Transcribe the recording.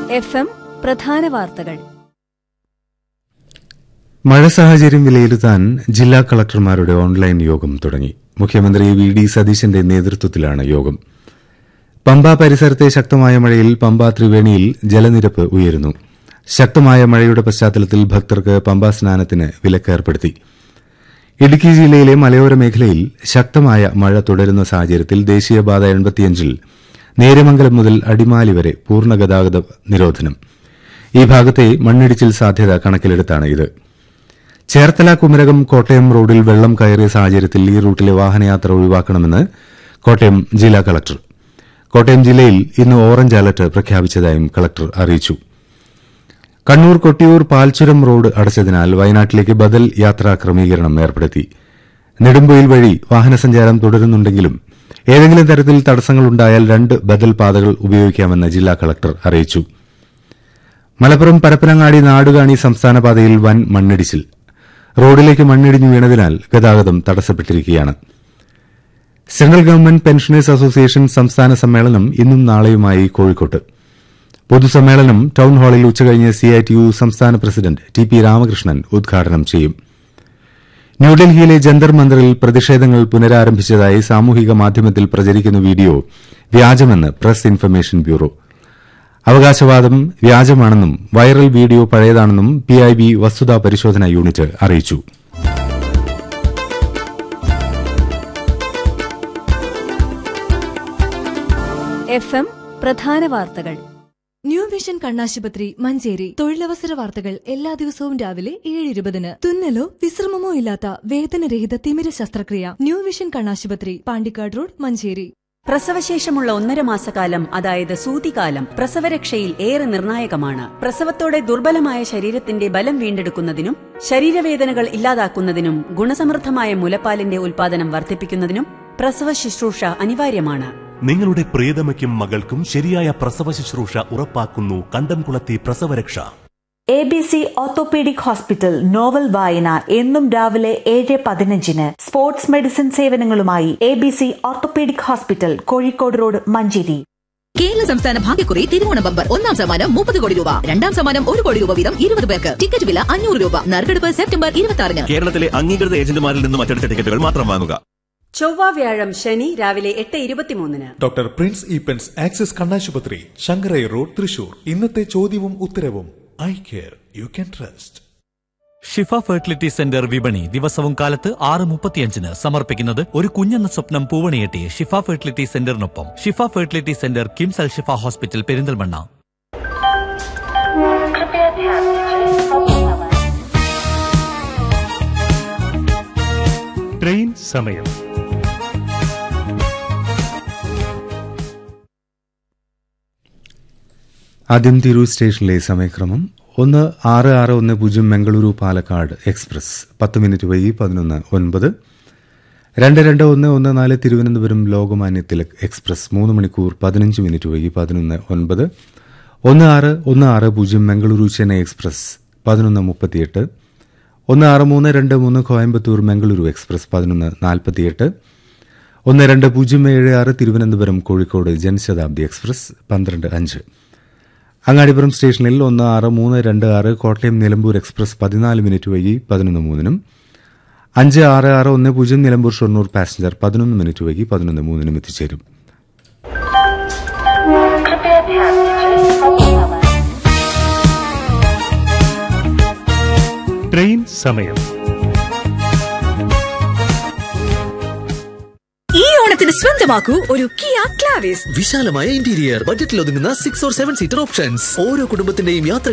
F M പ്രധാന വാർത്തകൾ മഴ സാഹചര്യം വിലയിരുത്താൻ ജില്ലാ കളക്ടർമാരുടെ ഓൺലൈൻ യോഗം തുടങ്ങി മുഖ്യമന്ത്രി വി ഡി സതീശന്റെ നേതൃത്വത്തിലാണ് യോഗം പമ്പ പരിസരത്തെ ശക്തമായ മഴയിൽ പമ്പ ത്രിവേണിയിൽ ജലനിരപ്പ് ഉയരുന്നു ശക്തമായ മഴയുടെ പശ്ചാത്തലത്തിൽ ഭക്തർക്ക് പമ്പ സ്നാനത്തിന് വിലക്കേർപ്പെടുത്തി ഇടുക്കി ജില്ലയിലെ മലയോര മേഖലയിൽ ശക്തമായ മഴ തുടരുന്ന സാഹചര്യത്തിൽ ദേശീയപാത എൺപത്തിയഞ്ചിൽ നേര്യമംഗലം മുതൽ അടിമാലി വരെ പൂർണ്ണ ഗതാഗത നിരോധനം ഈ ഭാഗത്തെ മണ്ണിടിച്ചിൽ സാധ്യത കണക്കിലെടുത്താണ് ഇത് ചേർത്തല കുമരകം കോട്ടയം റോഡിൽ വെള്ളം കയറിയ സാഹചര്യത്തിൽ ഈ റൂട്ടിലെ വാഹനയാത്ര ഒഴിവാക്കണമെന്ന് കോട്ടയം ജില്ലാ കളക്ടർ കോട്ടയം ജില്ലയിൽ ഇന്ന് ഓറഞ്ച് അലർട്ട് പ്രഖ്യാപിച്ചതായും കളക്ടർ അറിയിച്ചു കണ്ണൂർ കൊട്ടിയൂർ പാൽച്ചുരം റോഡ് അടച്ചതിനാൽ വയനാട്ടിലേക്ക് ബദൽ യാത്രാ ക്രമീകരണം ഏർപ്പെടുത്തി നെടുമ്പൊയിൽ വഴി വാഹനസഞ്ചാരം തുടരുന്നുണ്ടെങ്കിലും ഏതെങ്കിലും തരത്തിൽ തടസ്സങ്ങളുണ്ടായാൽ രണ്ട് ബദൽ പാതകൾ ഉപയോഗിക്കാമെന്ന് ജില്ലാ കളക്ടർ അറിയിച്ചു മലപ്പുറം പരപ്പനങ്ങാടി നാടുകാണി സംസ്ഥാന പാതയിൽ വൻ മണ്ണിടിച്ചിൽ റോഡിലേക്ക് മണ്ണിടിഞ്ഞു വീണതിനാൽ ഗതാഗതം തടസ്സപ്പെട്ടിരിക്കുകയാണ് സെൻട്രൽ ഗവൺമെന്റ് പെൻഷനേഴ്സ് അസോസിയേഷൻ സംസ്ഥാന സമ്മേളനം ഇന്നും നാളെയുമായി കോഴിക്കോട്ട് പൊതുസമ്മേളനം ടൌൺ ഹാളിൽ ഉച്ചകഴിഞ്ഞ് സിഐടിയു സംസ്ഥാന പ്രസിഡന്റ് ടി പി രാമകൃഷ്ണൻ ഉദ്ഘാടനം ചെയ്യും ന്യൂഡൽഹിയിലെ ജന്തർ മന്ദറിൽ പ്രതിഷേധങ്ങൾ പുനരാരംഭിച്ചതായി സാമൂഹിക മാധ്യമത്തിൽ പ്രചരിക്കുന്ന വീഡിയോ വ്യാജമെന്ന് പ്രസ് ഇൻഫർമേഷൻ ബ്യൂറോ അവകാശവാദം വ്യാജമാണെന്നും വൈറൽ വീഡിയോ പഴയതാണെന്നും പിഐബി വസ്തുതാ പരിശോധന യൂണിറ്റ് അറിയിച്ചു എഫ് എം പ്രധാന വാർത്തകൾ ന്യൂ വിഷൻ കണ്ണാശുപത്രി മഞ്ചേരി തൊഴിലവസര വാർത്തകൾ എല്ലാ ദിവസവും രാവിലെ ഏഴ് ഇരുപതിന് തുന്നലോ വിശ്രമമോ ഇല്ലാത്ത വേദനരഹിത തിമിര ശസ്ത്രക്രിയ ന്യൂ വിഷൻ കണ്ണാശുപത്രി പാണ്ടിക്കാട് റോഡ് മഞ്ചേരി പ്രസവശേഷമുള്ള ഒന്നര മാസക്കാലം അതായത് സൂതികാലം പ്രസവരക്ഷയിൽ ഏറെ നിർണായകമാണ് പ്രസവത്തോടെ ദുർബലമായ ശരീരത്തിന്റെ ബലം വീണ്ടെടുക്കുന്നതിനും ശരീരവേദനകൾ ഇല്ലാതാക്കുന്നതിനും ഗുണസമൃദ്ധമായ മുലപ്പാലിന്റെ ഉൽപാദനം വർദ്ധിപ്പിക്കുന്നതിനും പ്രസവ ശുശ്രൂഷ അനിവാര്യമാണ് നിങ്ങളുടെ പ്രിയതമയ്ക്കും മകൾക്കും ശരിയായ പ്രസവ ശുശ്രൂഷ ഉറപ്പാക്കുന്നു കണ്ടംകുളത്തി പ്രസവരക്ഷ A B C orthopaedic hospital novel വായന എന്നും രാവിലെ ഏഴ് പതിനഞ്ചിന് സ്പോർട്സ് മെഡിസിൻ സേവനങ്ങളുമായി A B C orthopaedic hospital Kozhikode road Manjeri Kerala സംസ്ഥാന ഭാഗ്യക്കുറി തിരുവോണ ബമ്പർ ഒന്നാം സമ്മാനം മുപ്പത് കോടി രൂപ രണ്ടാം സമ്മാനം ഒരു കോടി രൂപ വീതം ഇരുപത് പേർക്ക് ടിക്കറ്റ് വില അഞ്ഞൂറ് രൂപ നറുക്കെടുപ്പ് സെപ്റ്റംബർ ഇരുപത്തി ആറിന് കേരളത്തിലെ അംഗീകൃത ഏജന്റുമാരിൽ നിന്നും അച്ചടിച്ച ടിക്കറ്റുകൾ മാത്രം വാങ്ങുക ചൊവ്വ വ്യാഴം ശനി രാവിലെ എട്ട് ഇരുപത്തിമൂന്നിന് ഡോക്ടർ പ്രിൻസ് ഈപ്പൻസ് ആക്സിസ് കണ്ണാശുപത്രി ശങ്കരൈ റോഡ് തൃശൂർ ഇന്നത്തെ ചോദ്യവും ഉത്തരവും I care you can trust Shifa fertility centre വിപണി ദിവസവും കാലത്ത് ആറ് മുപ്പത്തിയഞ്ചിന് സമർപ്പിക്കുന്നത് ഒരു കുഞ്ഞെന്ന സ്വപ്നം പൂവണിയെട്ടി ഷിഫ ഫെർട്ടിലിറ്റി സെന്ററിനൊപ്പം Shifa fertility centre KIMS Al Shifa hospital Perinthalmanna train സമയം ആദ്യം തിരൂർ സ്റ്റേഷനിലെ സമയക്രമം ഒന്ന് ആറ് ആറ് ഒന്ന് പൂജ്യം മംഗളൂരു പാലക്കാട് എക്സ്പ്രസ് പത്ത് മിനിറ്റ് വൈകി പതിനൊന്ന് ഒൻപത് രണ്ട് രണ്ട് ഒന്ന് ഒന്ന് നാല് തിരുവനന്തപുരം ലോകമാന്യ തിലക് എക്സ്പ്രസ് മൂന്ന് മണിക്കൂർ പതിനഞ്ച് മിനിറ്റ് വൈകി പതിനൊന്ന് ഒൻപത് ഒന്ന് ആറ് ഒന്ന് ആറ് പൂജ്യം മംഗളൂരു ചെന്നൈ എക്സ്പ്രസ് പതിനൊന്ന് മുപ്പത്തിയെട്ട് ഒന്ന് ആറ് മൂന്ന് രണ്ട് മൂന്ന് കോയമ്പത്തൂർ മംഗളൂരു എക്സ്പ്രസ് പതിനൊന്ന് നാൽപ്പത്തിയെട്ട് ഒന്ന് രണ്ട് പൂജ്യം ഏഴ് ആറ് തിരുവനന്തപുരം കോഴിക്കോട് ജനശതാബ്ദി എക്സ്പ്രസ് പന്ത്രണ്ട് അഞ്ച് അങ്ങാടിപ്പുറം സ്റ്റേഷനിൽ ഒന്ന് ആറ് മൂന്ന് രണ്ട് ആറ് കോട്ടയം നിലമ്പൂർ എക്സ്പ്രസ് പതിനാല് മിനിറ്റ് വൈകി പതിനൊന്ന് മൂന്നിനും അഞ്ച് ആറ് ആറ് ഒന്ന് പൂജ്യം നിലമ്പൂർ ഷൊർണൂർ പാസഞ്ചർ പതിനൊന്ന് മിനിറ്റ് വൈകി പതിനൊന്ന് മൂന്നിനും എത്തിച്ചേരും ട്രെയിൻ സമയം ഈ ഓണത്തിന് സ്വന്തമാക്കൂ ഒരു കിയ ക്ലാവിസ് വിശാലമായ ഇന്റീരിയർ ബജറ്റിൽ ഒതുങ്ങുന്ന six or seven seater options ഓരോ കുടുംബത്തിന്റെയും യാത്ര